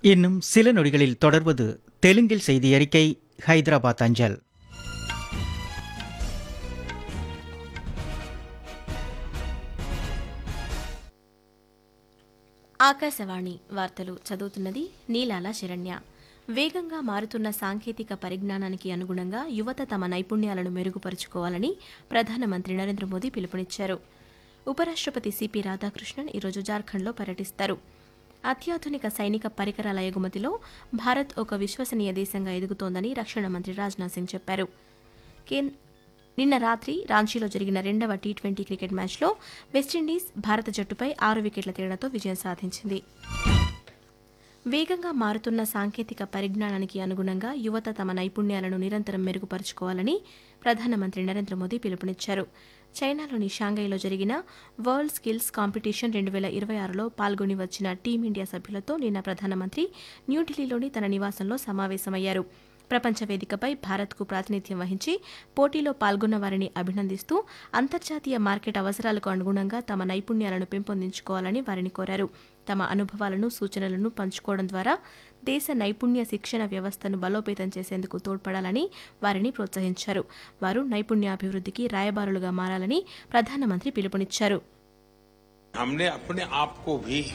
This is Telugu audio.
இன்னும் சில நொடிகளில் தொடர்வது தெலுங்கில் செய்தி அறிக்கை ஹைதராபாத் அஞ்சல் ఆకాశవాణి వార్తలు చదువుతున్నది నీలాల శరణ్య వేగంగా మారుతున్న సాంకేతిక పరిజ్ఞానానికి అనుగుణంగా యువత తమ నైపుణ్యాలను మెరుగుపరుచుకోవాలని ప్రధానమంత్రి నరేంద్ర మోదీ పిలుపునిచ్చారు ఉపరాష్ట్రపతి సిపి రాధాకృష్ణన్ ఈరోజు జార్ఖండ్లో పర్యటిస్తారు అత్యాధునిక సైనిక పరికరాల ఎగుమతిలో భారత్ ఒక విశ్వసనీయ దేశంగా ఎదుగుతోందని రక్షణ మంత్రి రాజ్నాథ్ సింగ్ చెప్పారు కేన్- నిన్న రాత్రి రాంచీలో జరిగిన రెండవ టీ ట్వంటీ క్రికెట్ మ్యాచ్లో వెస్టిండీస్ భారత జట్టుపై ఆరు వికెట్ల తేడాతో విజయం సాధించింది వేగంగా మారుతున్న సాంకేతిక పరిజ్ఞానానికి అనుగుణంగా యువత తమ నైపుణ్యాలను నిరంతరం మెరుగుపరుచుకోవాలని ప్రధానమంత్రి నరేంద్ర మోదీ పిలుపునిచ్చారు చైనాలోని షాంఘైలో జరిగిన వరల్డ్ స్కిల్స్ కాంపిటీషన్ రెండు వేల ఇరవై ఆరులో పాల్గొని వచ్చిన టీమిండియా సభ్యులతో నిన్న ప్రధానమంత్రి న్యూఢిల్లీలోని తన నివాసంలో సమావేశమయ్యారు ప్రపంచ వేదికపై భారత్కు ప్రాతినిధ్యం వహించి పోటీలో పాల్గొన్న వారిని అభినందిస్తూ అంతర్జాతీయ మార్కెట్ అవసరాలకు అనుగుణంగా తమ నైపుణ్యాలను పెంపొందించుకోవాలని వారిని కోరారు తమ అనుభవాలను సూచనలను పంచుకోవడం ద్వారా దేశ నైపుణ్య శిక్షణ వ్యవస్థను బలోపేతం చేసేందుకు తోడ్పడాలని వారిని ప్రోత్సహించారు వారు నైపుణ్యాభివృద్ధికి రాయబారులుగా మారాలని ప్రధానమంత్రి పిలుపునిచ్చారు हमने अपने आप को भी